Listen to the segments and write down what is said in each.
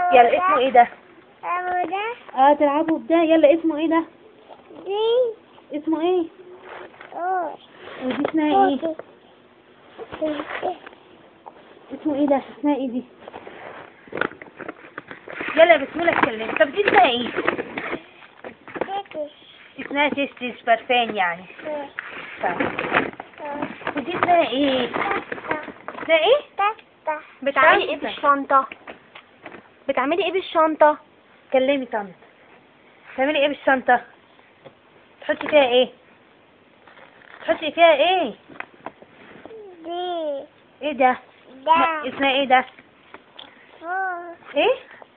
يلا اسمه ايه ده أبو ده اه تلعبوا بده يلا اسمه ايه ده دي اسمه ايه أوش ودي اسمها ايه اسمه ايه ده اسمها ايه دي يلا بسم الله اتكلم طب دي اسمها ايه اسمها تيستيس برفان يعني طيب. ودي اسمها ايه اسمها ايه بتعملي ايه بالشنطة بتعملي ايه بالشنطة كلمي طنط تعملي ايه بالشنطة تحطي فيها ايه تحطي فيها ايه دي ايه ده ده اسمها ايه ده ايه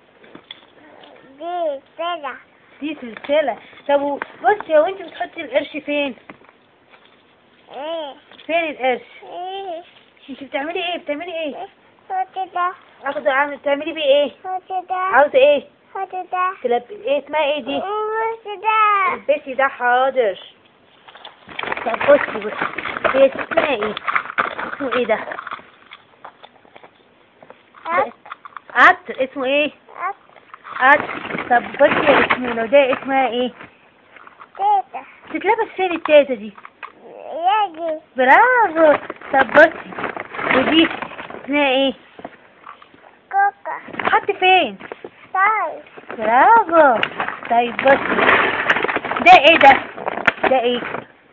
دي كده دي سلسلة طب و- بصي هو انت بتحطي القرش فين ايه فين القرش ايه انت بتعملي ايه بتعملي ايه خد ده اخده عامل بتعملي بيه ايه خد ده عاوزة ايه خد ده تلب... ايه اسمها ايه دي خد ده البسي ده حاضر طب بصي بصي هي اسمها ايه اسمه ايه ده عطر اسمه ايه عطر طب بصي يا بسميلة وده اسمها ايه كده تتلبس فين التيتا دي يجي برافو طب بصي ودي اسمها ايه كوكا حط فين طيب برافو طيب بصي ده ايه ده ده ايه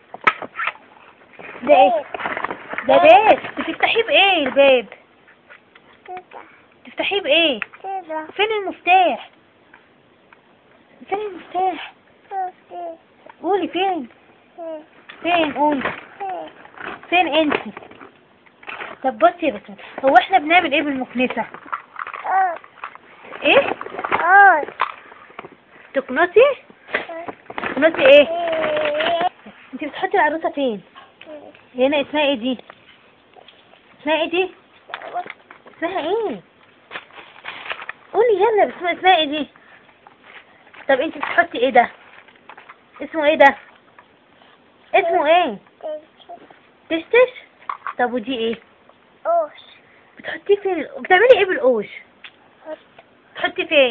ده ايه ده بيت بتفتحيه بايه الباب كده تفتحيه بايه كده فين المفتاح فين المفتاح كده قولي فين كده فين قولي كده فين انت طب بصي يا بسمة هو احنا بنعمل ايه بالمكنسة أوش ايه أوش تكنسي تكنسي ايه انت بتحطي العروسة فين هنا اسمها ايه دي اسمها ايه دي اسمها ايه قولي يلا بس اسمها ايه دي طب انت بتحطي ايه ده اسمه ايه ده اسمه ايه تشتش طب ودي ايه أوش بتحطيه فين بتعملي ايه بالقوش تحطي فين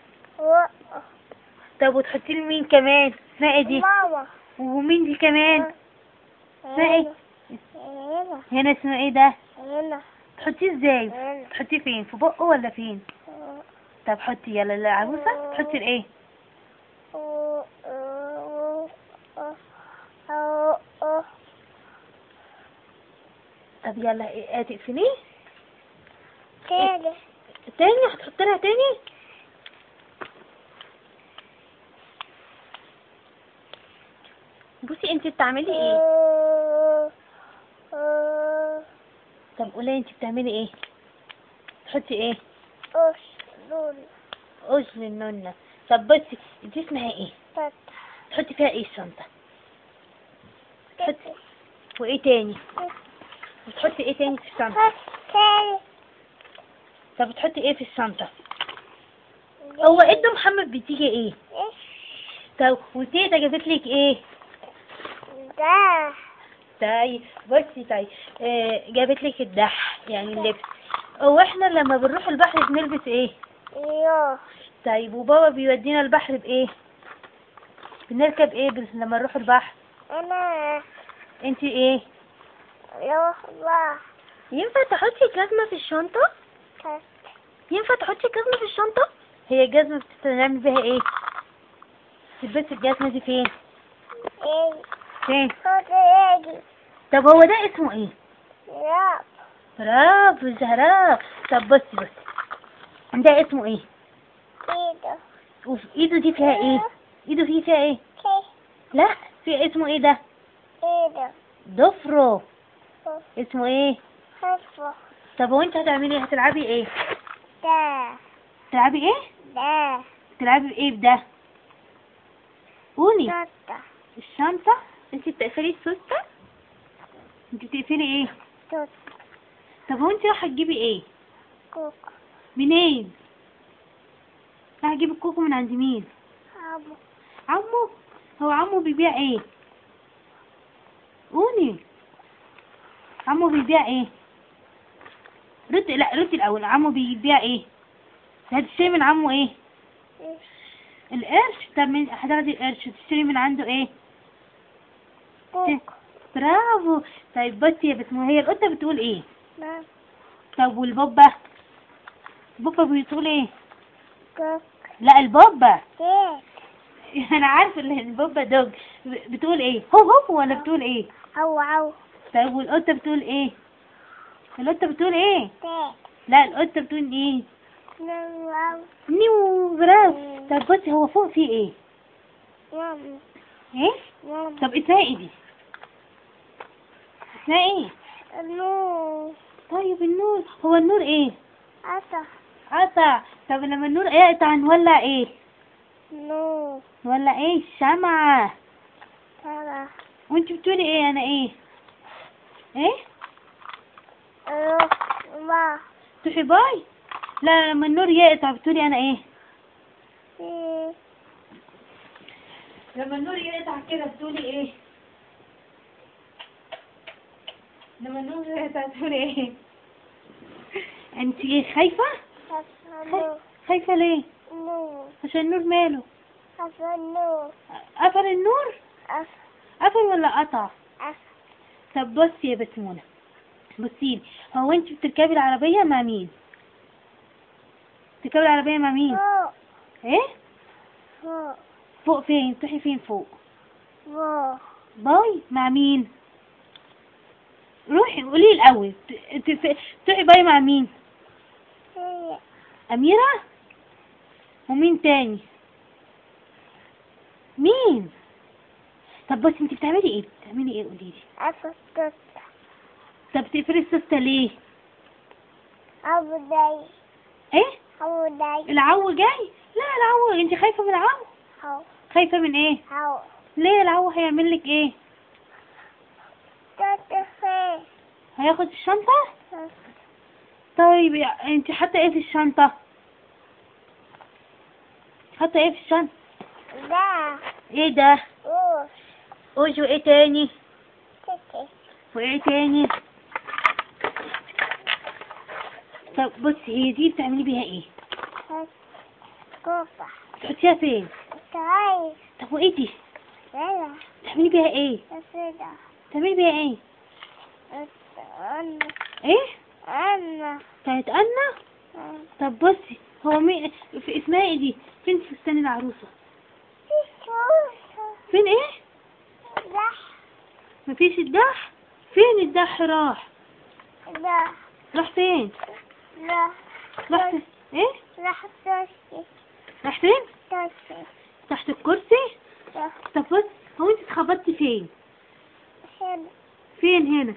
طب وتحطي لمين كمان اسمها ايه دي ماما ومين دي كمان اسمها ايه هنا هنا اسمه ايه ده هنا تحطيه ازاي هنا تحطيه فين في بقه ولا فين طب حطي يلا العروسة تحطي الايه طب يلا إيه، هتقفليه كده تاني هتحط لها تاني بصي انت بتعملي ايه طب قولي انت بتعملي ايه تحطي ايه أوش دول قوش للنونة طب بصي دي اسمها ايه تحطي فيها ايه الشنطة تحطي وايه تاني وتحطي ايه تاني في الشنطة طب بتحطي ايه في الشنطة هو انت محمد بتيجي ايه طب وتيتا جابت لك ايه ده طيب بصي طيب آه جابت لك الدح يعني اللبس هو احنا لما بنروح البحر بنلبس ايه يو طيب وبابا بيودينا البحر بايه بنركب ايه بس لما نروح البحر أنا انت ايه يا الله ينفع تحطي جزمة في الشنطة ينفع تحطي جزمة في الشنطة هي الجزمة بتعمل بيها ايه تلبسي الجزمة دي فين إيه فين خد يجي طب هو ده اسمه ايه يا برافو زهراء طب بصي بصي ده اسمه ايه إيده وفي ايده دي فيها ايه ايده فيه فيها ايه كي لا في اسمه ايه ده إيده ضفره اسمه ايه خفه طب وانت هتعملي ايه هتلعبي ايه ده تلعبي ايه ده تلعبي بايه بده قولي توتا الشنطة انت بتقفلي السوستة انت بتقفلي ايه توتا طب وانت رايحة تجيبي ايه كوكو منين رايحة تجيبي الكوكو من عند مين أبو عمو هو عمو بيبيع ايه قولي عمو بيبيع ايه رد لا رد الاول عمو بيبيع ايه هتشتري من عمه ايه القرش طب من هتاخدي القرش وتشتري من عنده ايه كوك برافو طيب بصي يا بسمة هي القطة بتقول ايه نعم طب والبوبة البوبة بتقول ايه كوك لا البوبة كيك انا عارفة ان البوبة دوج ب- بتقول ايه هو هو ولا بتقول ايه هو هو طيب والقطة بتقول ايه القطة بتقول ايه كيك لا القطة بتقول ايه نعم نيو برافو طب بصي هو فوق فيه ايه نعم ايه نعم طب اسمها ايه دي اسمها ايه نو طيب النور هو النور ايه أتا قطع طب لما النور يقطع نولع ايه نو نولع ايه الشمعة ترى وانت بتقولي ايه انا ايه ايه روح ما تروحي باي لا لما النور يقطع بتقولي انا ايه في لما النور يقطع كده بتقولي ايه لما النور يقطع بتقولي ايه انت ايه خايفة نو خايفة ليه نو عشان النور ماله أفا نو قفل النور أف قفل ولا قطع أف طب بصي يا بسمونة بصيلي هو انت بتركبي العربية مع مين بتركبي العربية مع مين فوق ايه فوق فوق فين تروحي فين فوق فوق باي مع مين روحي قولي الاول ت- ت- تروحي باي مع مين هي اميرة ومين تاني مين طب بصي انت بتعملي ايه بتعملي ايه قولي لي أفا توت طب بتقفلي السوسته ليه أبو داي ايه أبو داي العو جاي لا العو انت خايفه من العو هو خايفه من ايه هو ليه العو هيعمل لك ايه توت فين هياخد الشنطه طيب يا- انت حاطه ايه في الشنطه حاطه ايه في الشنطه ده ايه ده أوف اوج وايه تاني تيتي وايه تاني طب بصي هي دي بتعملي بيها ايه كوفة تحطيها فين تعايش طب وايه دي لا بتعملي بيها ايه أسيدة بتعملي بيها ايه أنا ايه أنا بتاعت انا طب بصي هو مين في اسمها ايه دي فين فستان العروسه فين ايه ده مفيش الدح فين الدح راح ده راح فين ده راح فين ايه راح توشي راح فين توشي تحت الكرسي ده طب بص هو انت اتخبطتي فين هنا فين هنا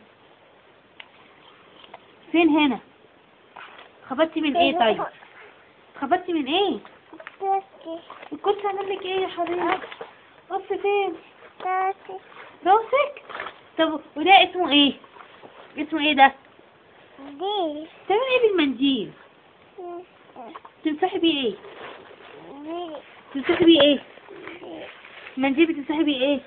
فين هنا خبطتي من ايه طيب خبطتي من ايه توشي الكرسي عمل لك ايه يا حبيبي بص فين توشي راسك طب وده اسمه ايه اسمه ايه ده دي تعملي ايه بالمنديل تمسحي بيه ايه دي تمسحي بيه ايه المنديل بتمسحي بيه ايه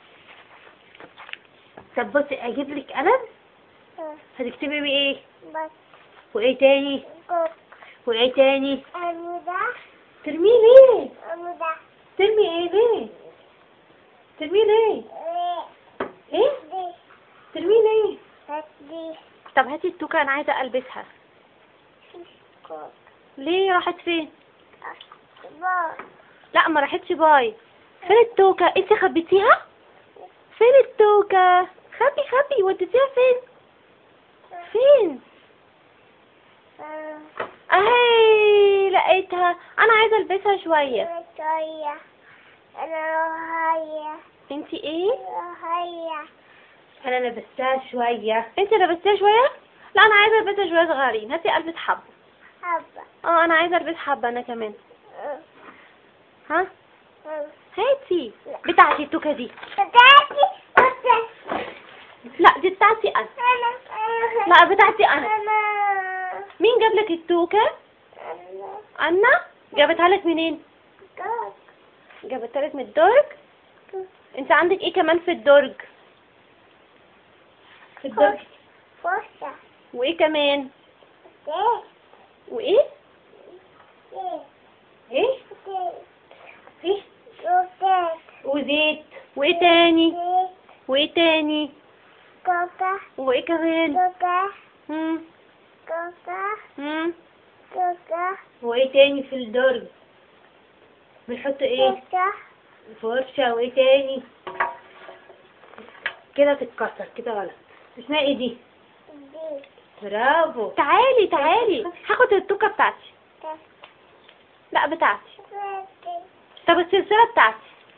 طب بصي اجيب لك قلم هتكتبي بيه ايه بس وايه تاني كوك وايه تاني أنا ده ترميه ليه أنا ده ترمي ايه ليه ترميه ليه ايه دي ترميه ليه بس دي طب هاتي التوكة انا عايزة البسها كوك ليه راحت فين بار لا ما راحتش باي فين التوكة انت خبيتيها فين التوكة خبي خبي وديتيها فين فين اهي لقيتها انا عايزة البسها شوية شوية أنا روحية انت ايه روحية انا لبستها شوية انت لبستها شوية لا انا عايزة البسها شوية صغيرين هاتي البس حبة حبة اه انا عايزة البس حبة انا كمان ها هاتي بتاعتي التوكة دي بتاعتي بتاعتي لا دي بتاعتي انا أنا لا بتاعتي انا أنا مين جاب لك التوكة أنا انا جابتها لك منين كوك جابتها لك من الدرج انت عندك ايه كمان في الدرج في الدرج فرصة وايه كمان ده وايه ايه ايه وزيت وايه تاني وايه تاني وايه كمان مم. مم. وايه تاني في الدرج بنحط ايه فرشة وايه تاني كده تتكسر كده غلط اسمها ايه دي برافو تعالي تعالي هاخد التوكة بتاعتي لا بتاعتي طب السلسلة بتاعتي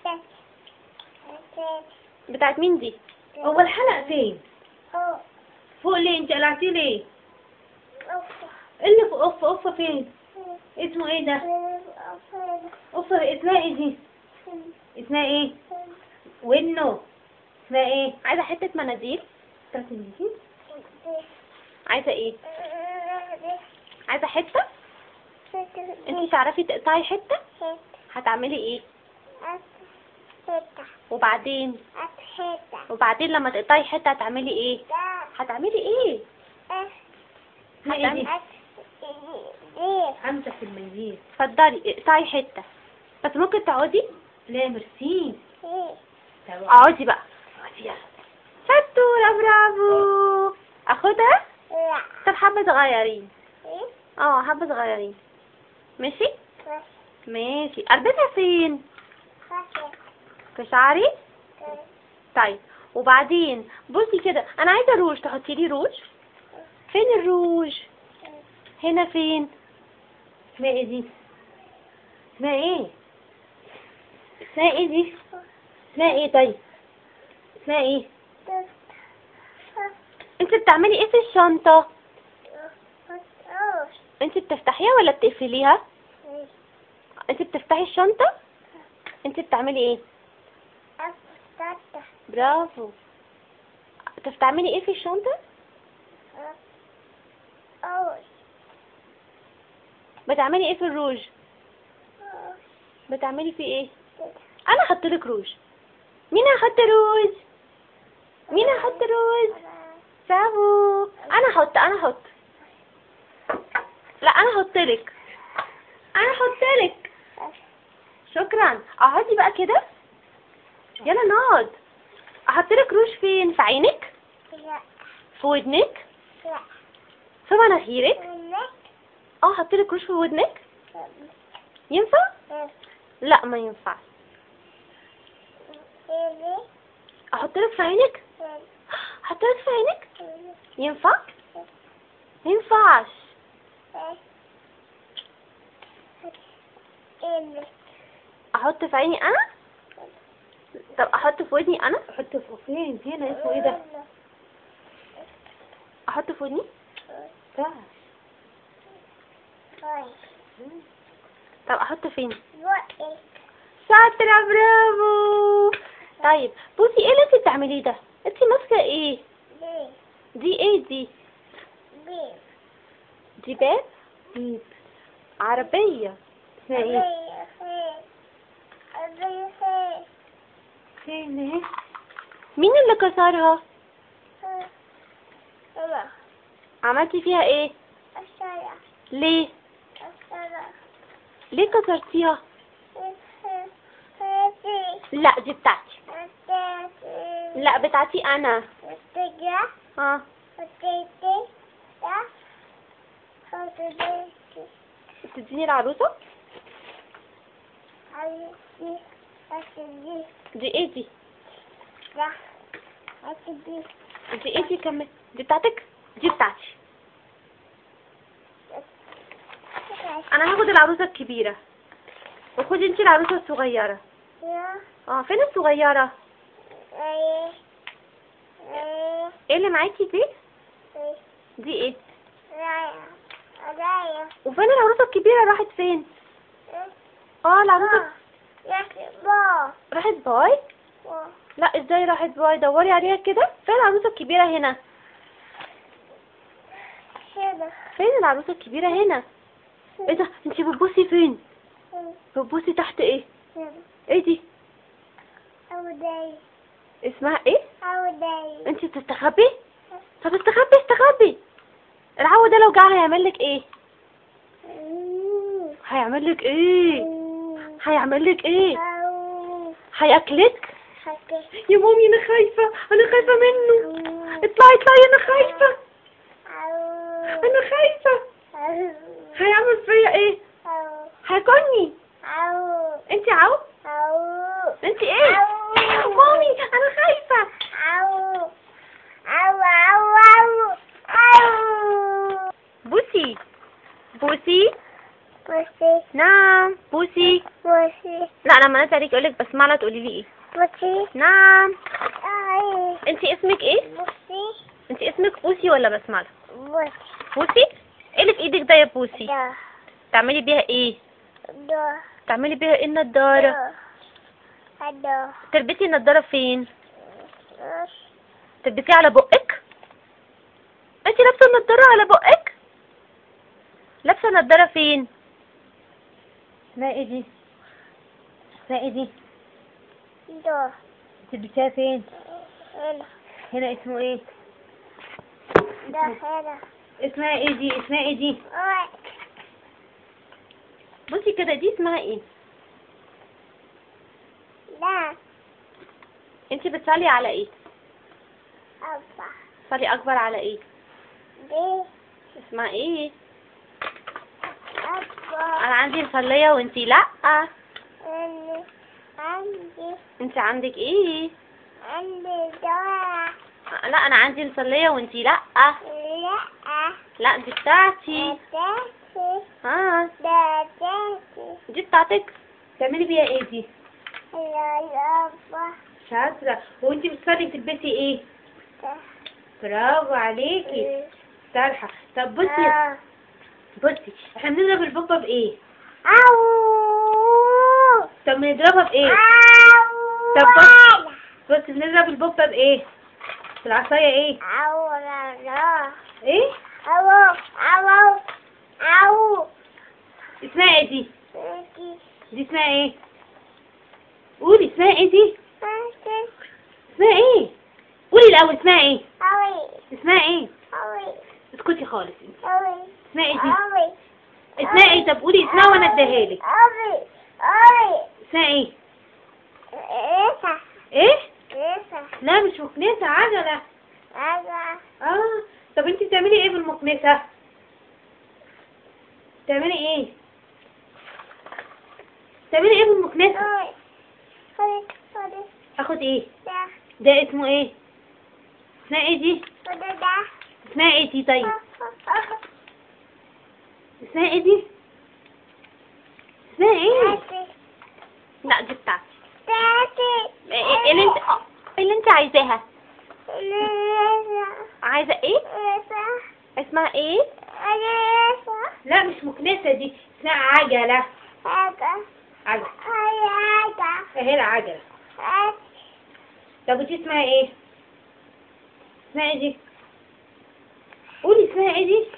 بتاعت مين دي هو الحلق فين فوق ليه انت قلعتيه ليه إيه اللي فوق قفة قفة فين اسمه ايه ده قفة اسمها ايه دي اسمها ايه ونو اسمها ايه عايزة حتة مناديل بتاعت المناديل عايزة ايه عايزة حتة انت تعرفي تقطعي حتة هتعملي ايه وبعدين وبعدين لما تقطعي حتة هتعملي ايه هتعملي ايه اسمها ايه دي همسة في المنديل اتفضلي اقطعي حتة بس ممكن تقعدي لا ميرسي اقعدي بقى اقعدي يلا شطورة برافو اخدها طب حبة صغيرين اه حبة صغيرين ماشي ماشي اربطها فين في شعري طيب وبعدين بصي كده انا عايزه روج تحطي لي روج فين الروج هنا فين اسمها ايه دي اسمها ايه اسمها ايه دي اسمها ايه طيب اسمها ايه انت بتعملي ايه في الشنطه انت بتفتحيها ولا بتقفليها انت بتفتحي الشنطه انت بتعملي ايه برافو بتعملي ايه في الشنطه بتعملي ايه في الروج بتعملي فيه ايه انا احط لك روج مين هيحط روج مين هيحط روج برافو انا احط انا احط لا انا احط لك انا احط لك شكرا اقعدي بقى كده يلا نقعد احط لك روج فين في عينك في ودنك في مناخيرك اه احط لك روج في ودنك ينفع لا ما ينفعش احط لك في عينك احط لك في عينك ينفع ما ينفعش احط في عيني انا طب احط في ودني انا احط في فين هنا اسمه ايه ده احط في ودني ينفعش طب احط فين شاطرة برافو طيب بصي ايه اللي انت بتعمليه ده انت ماسكة ايه دي ايه دي دي باب بيب عربية اسمها ايه فين اهي مين اللي كسرها عملتي فيها ايه ليه ليه كسرتيها لا دي بتاعتي لا بتاعتي انا اه تديني العروسة دي ايه دي دي ايه دي كمان دي بتاعتك دي بتاعتي انا هاخد العروسة الكبيرة وخدي انتي العروسة الصغيرة اه فين الصغيرة ايه اللي معاكي دي دي ايه وفين العروسة الكبيرة راحت فين اه العروسة راحت باي لا ازاي راحت باي دوري عليها كده فين العروسة الكبيرة هنا فين العروسة الكبيرة هنا ايه ده انتي بتبصي فين بتبصي تحت ايه ايه دي اسمها ايه انتي بتستخبي طب استخبي استخبي العو ده لو جه هيعمل لك ايه هيعمل لك ايه أو هيعمل لك ايه أو هياكلك حكي يا مامي انا خايفه انا خايفه منه أو اطلعي اطلعي انا خايفه أو انا خايفه أو هيعمل فيا ايه أو هياكلني أو انت عاو أو انت ايه أو. مامي انا خايفه أو أو أو أو أو بوسي بوسي بوسي نعم بوسي بوسي لا لما انادي عليك اقول لك بسمع تقولي لي ايه بوسي نعم أي انت اسمك ايه بوسي انت اسمك بوسي ولا بسمله بوسي بوسي ايه اللي في ايدك ده يا بوسي دا تعملي بيها ايه دا تعملي بيها ايه النضاره دا دا تلبسي النضاره فين تلبسيها على بقك انت لابسه النضاره على بقك لابسه النضاره فين اسمها ايه دي اسمها ايه دي دا تلبسيها فين هنا هنا اسمه ايه دا هنا اسمها ايه دي اسمها ايه دي أي بصي كده دي اسمها ايه دا انت بتصلي على ايه أبا بتصلي اكبر على ايه دي اسمها ايه أبا انا عندي مصليه وانتي لا أنا عندي انت عندك ايه عندي دا لا انا عندي مصليه وانتي لا لا لا دي بتاعتي داتي ها داتي دي بتاعتك تعملي بيها ايه دي لا لا أبا شاطره وانتي بتصلي بتلبسي ايه برافو عليكي سارحه طب بصي بصي احنا بنضرب البوبه بايه أو طب بنضربها بايه أو طب بص بصي بنضرب البوبه بايه بالعصايه ايه أو لا لا ايه أو أو أو اسمها ايه دي ماشي دي اسمها ايه قولي اسمها ايه دي ماشي اسمها ايه قولي الاول اسمها ايه أوي اسمها ايه أوي اسكتي خالص انت أوي اسمها ايه دي أوي اسمها ايه طب قولي اسمها وانا اديها لك أوي أوي اسمها ايه إيسا ايه إيسا لا مش مكنسه عجله أنا اه طب انت بتعملي ايه بالمكنسه بتعملي ايه بتعملي ايه بالمكنسه أوي أوي أوي اخد ايه ده ده اسمه ايه اسمها ايه دي وده ده اسمها ايه دي طيب اسمها ايه دي اسمها ايه ماشي لا دي بتاعتي تاتي ايه إيه اللي انت آه، إيه اللي انت عايزاها إيسا عايزه ايه إيسا اسمها ايه إيسا لا مش مكنسه دي اسمها عجله هذا عجله هذا اهي العجله طب ودي اسمها ايه اسمها ايه دي قولي اسمها ايه دي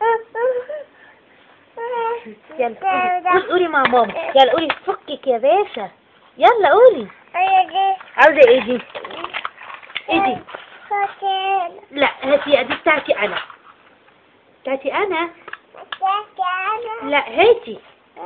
يلا قولي قولي مع ماما يلا قولي فكك يا باشا يلا قولي عاوزه ايه دي ايه دي لا هاتي دي بتاعتي انا بتاعتي انا لا هاتي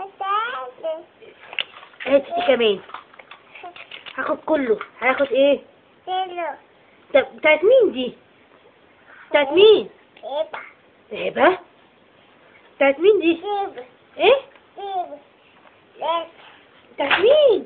هاتي دي كمان هاخد كله هاخد ايه طب بتاعت مين دي بتاعت مين هبه بتاعت مين دي ايه بتاعت مين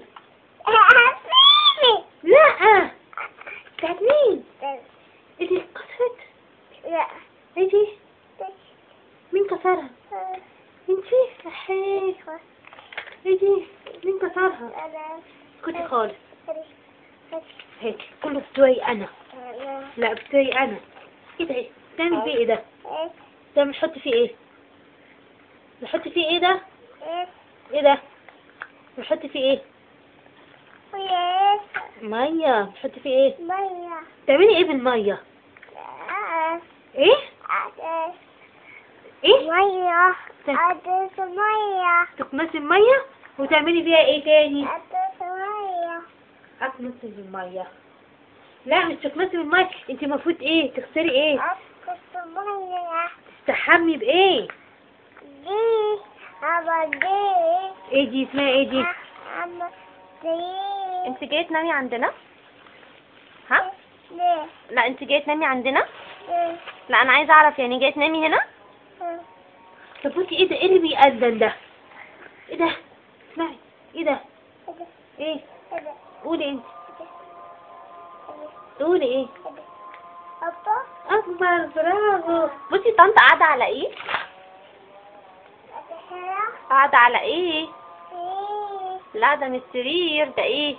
لا بتاعت مين ايه دي اتكسرت ايه دي مين كسرها انتي احيه ايه دي مين كسرها اسكتي خالص هاتي كله بتوعي انا لا بتوعي انا ايه ده ايه بتعمل فيه ايه ده ده بنحط فيه ايه بنحط فيه ايه ده ايه ده بنحط فيه ايه ميه بنحط فيه ايه بتعملي ايه بالميه ايه ايه مية أدرس مية تكنسي الميه وتعملي فيها ايه تاني أدرس مية اكنسي بالميه لا مش تكنسي بالميه انت المفروض ايه تغسلي ايه أدرس مية تستحمي بايه دي أبا دي ايه دي اسمها ايه دي أبا دي انت جايه تنامي عندنا ها دي لا انت جايه تنامي عندنا دي لا انا عايزه اعرف يعني جايه تنامي هنا طب بصي ايه ده ايه اللي بيأذن ده ايه ده اسمعي ايه ده ايه قولي انت قولي ايه أبا اكبر برافو بصي طنط قاعده على ايه أتحرى قاعده على ايه إيه لا ده مش سرير ده ايه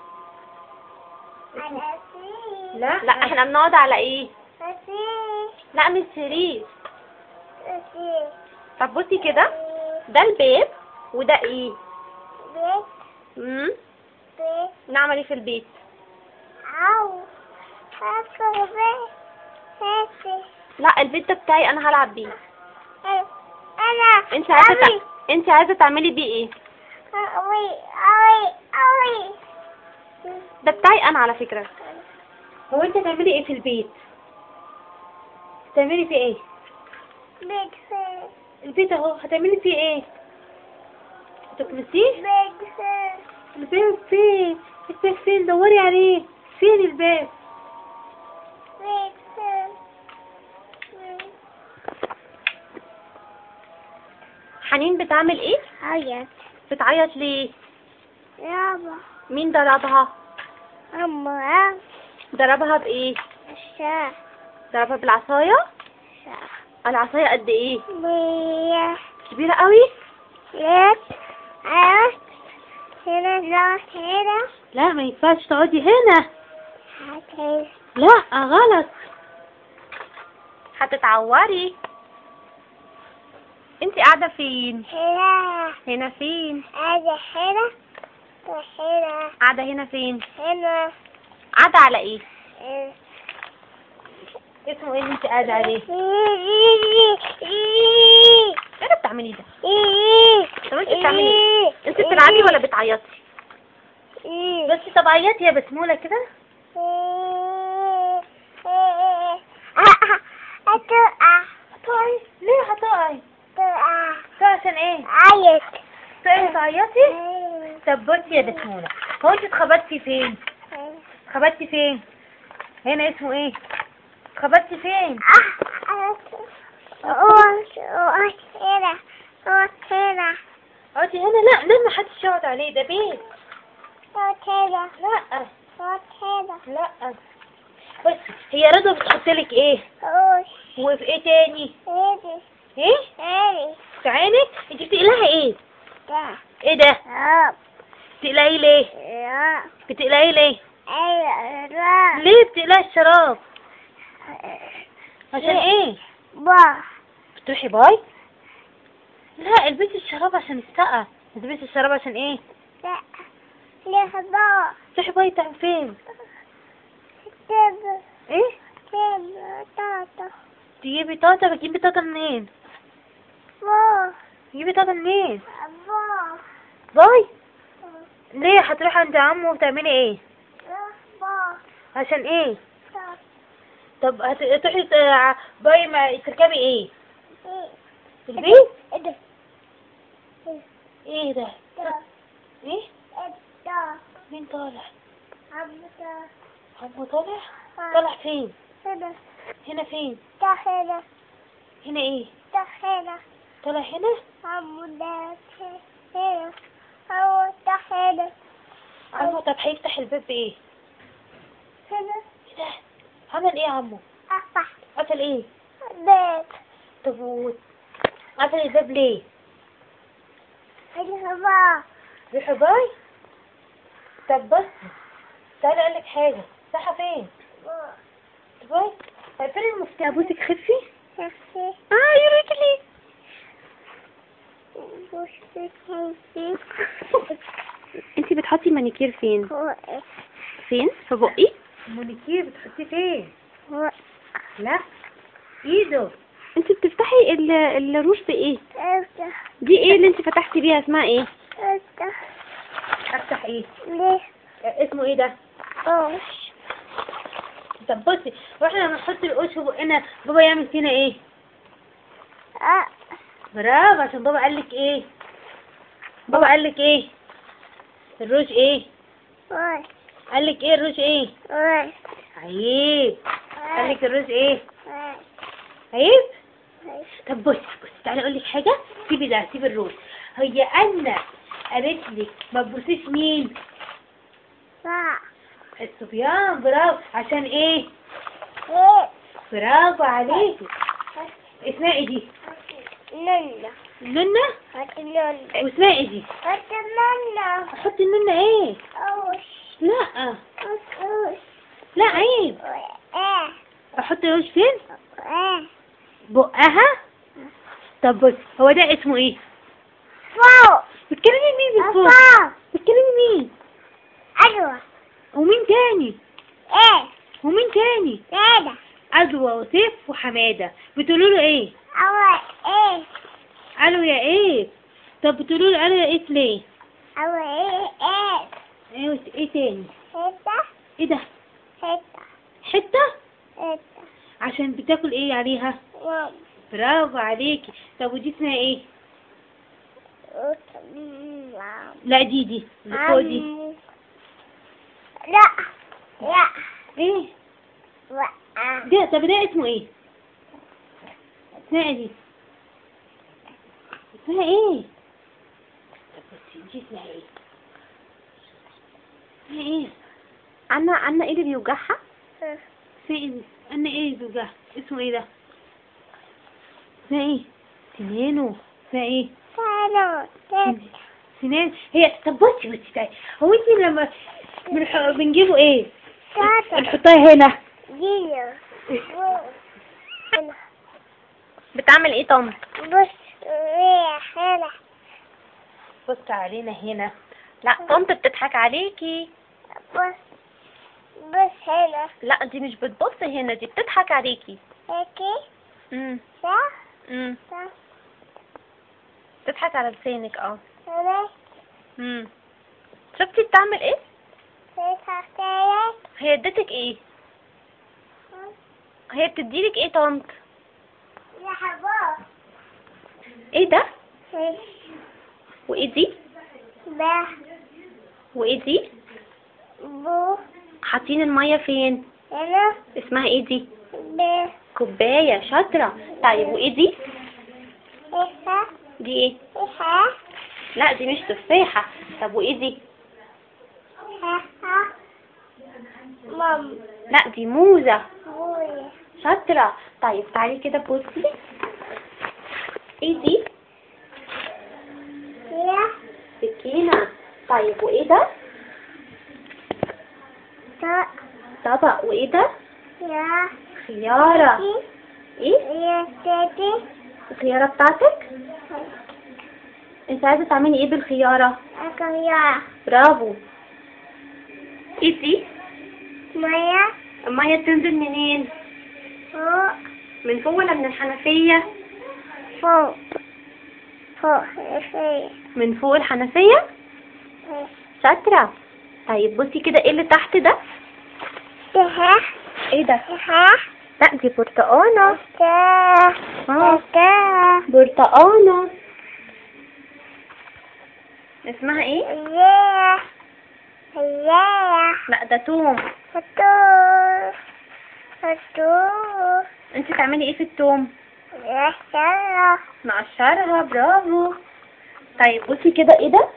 على سي لا لا احنا بنقعد على ايه سي لا مش سرير سي طب بصي كده ده الباب وده ايه بيت امم بيت نعمل ايه في البيت أو هاكل بيت هاتي لا البيت ده بتاعي انا هلعب بيه أنا انت عايزه أوي تع... انت عايزه تعملي بيه ايه أوي أوي أوي ده بتاعي انا على فكره هو انت تعملي ايه في البيت تعملي فيه ايه بيت فين البيت اهو هتعملي فيه ايه تكنسيه بيت فين الباب فين الباب فين دوري عليه فين الباب بيت فين حنين بتعمل ايه عيط بتعيط ليه يابا مين ضربها أما ضربها بايه الشاح ضربها بالعصايه شاح العصايه قد ايه مية كبيره قوي ليت عيط هنا لا هنا لا ما ينفعش تقعدي هنا هاتي لا غلط هتتعوري انت قاعده فين هنا هنا فين هذا هنا وهنا قاعده هنا فين هنا قاعده على ايه إيه. اسمه ايه اللي انت قاعده عليه إيه. ايه اللي بتعملي ده إيه. طب انت بتعملي ايه انت بتلعبي ولا بتعيطي إيه. بس طب عيطي يا بسموله كده هتقع هتقعي ليه هتقعي تقع تقعي عشان ايه عيط تقعي تعيطي طب بصي يا بسموله هو انت اتخبطتي فين اتخبطتي فين هنا اسمه ايه اتخبطتي فين هنا هنا اقعدي هنا لا ده ما حدش يقعد عليه ده بيت هنا لا هنا لا بس هي رضا بتحط لك ايه أوش وفي ايه تاني إيدي ايه إيدي في عينك انت بتقلعي ايه ده ايه ده أب بتقلعي ليه يا بتقلعي ليه أيوة لا ليه بتقلعي الشراب عشان ايه با بتروحي باي لا البسي الشراب عشان السقة البسي الشراب عشان ايه لا ليه با تروحي باي تعمل فين تب ايه تب تاتا تجيبي طاطا بتجيبي طاطا منين با تجيبي طاطا منين با باي ليه هتروحي عند عمو وتعملي ايه با عشان ايه طب هت- هتروحي ت- باي ما تركبي ايه في البيت إيه ايه ده ده ايه ده مين طالع عبدا عمو طالع طالع فين هنا هنا فين ده هنا هنا ايه ده هنا طالع هنا عبدا هنا هو ده هنا عمو طب هيفتح الباب بايه هنا ايه ده عمل ايه يا عمو أفتح قفل ايه بيت طب و- قفل الباب ليه هنا با روحي باي طب بس تعالي اقول لك حاجه صح فين باي طب فين المفتاح ابوسك خفي شفتي اه يا رجلي بوشتي خلفي انتي بتحطي مانيكير فين هو فين في بقي مانيكير بتحطيه فين هو لا ايده انتي بتفتحي ال- الروج بايه افتح دي ايه اللي انتي فتحتي بيها اسمها ايه افتح افتح ايه ليه اسمه ايه ده اوش طب بصي واحنا لما نحط القش في بقنا بابا يعمل فينا ايه أ برافو عشان بابا قال لك ايه بابا قال لك ايه الروج ايه واي قال لك ايه الروج ايه واي عيب قال لك الروج ايه واي عيب طب بص بص تعالى اقول لك حاجه سيبي ده سيبي الروج هي انا قالت لك ما تبصيش مين صح الصبيان برافو عشان ايه ايه برافو عليكي اسمها ايه دي نونا نونا هات نونا واسمها ايه دي هات نونا احط النونا ايه اوش لا اوش اوش لا عيب ايه احط الوش فين ايه بقها طب بص هو ده اسمه ايه فوق بتكلمي مين بالفوق فوق بتكلمي مين ايوه ومين تاني ايه ومين تاني كده عدوى وسيف وحماده بتقولوا له ايه اول ايه قالوا يا ايه طب بتقولوا له قالوا يا ايه ليه اول ايه ايه ايه وت- ايه تاني حته ايه ده حته حته حته عشان بتاكل ايه عليها مام برافو عليكي طب ودي اسمها ايه مام لا دي دي اللي فوق دي لا لا ايه وقع ده طب ده اسمه ايه اسمها ايه دي اسمها ايه طب بصي دي اسمها ايه اسمها ايه عنا عنا ايه اللي بيوجعها اسمها ايه دي انا ايه اللي بيوجعها اسمه ايه ده اسمها ايه سنانه اسمها ايه كانوا كده سنان هي طب بصي بصي تعالي هو انت لما بنح... بنجيبه ايه كده نحطها هنا جيو بتعمل ايه طنط بص ريح هنا بص علينا هنا لا طنط بتضحك عليكي بص بص هنا لا دي مش بتبص هنا دي بتضحك عليكي هيكي امم صح امم صح بتضحك على لسانك اه هنا امم شفتي بتعمل ايه في تحتيك هي ادتك ايه هي بتديلك ايه طنط يا حباب ايه ده وايه دي ب وايه دي بو حاطين الميه فين هنا اسمها ايه دي ب كوبايه شاطره طيب وايه دي إيها دي ايه إيها لا دي مش تفاحه طب وايه دي إيها مام لا دي موزه بوي شاطرة طيب تعالي كده بصي ايه دي يا سكينة طيب وايه ده تا طبق وايه ده يا خيارة ايه يا تيتي الخيارة بتاعتك انت عايزة تعملي ايه بالخيارة أكويا برافو ايه دي مايا المية بتنزل منين فوق من فوق ولا من الحنفية فوق فوق إيه من فوق الحنفية شاطرة طيب بصي كده ايه اللي تحت ده إيها ايه ده إيها لا دي برتقانة تا اه تا برتقانة اسمها ايه يا يا لا ده توم فتور فتور انت تعملي ايه في التوم يا سلام نقشرها برافو طيب بصي كده ايه ده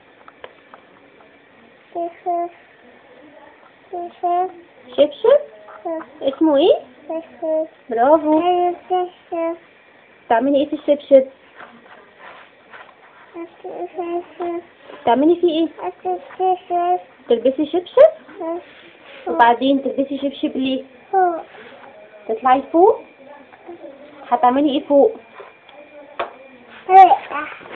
كيف كيف شبشب اسمه ايه كيف برافو كيف تعملي ايه في الشبشب تعملي فيه ايه تلبسي شبشب وبعدين تلبسي شبشب ليه تطلعي فوق هتعملي ايه فوق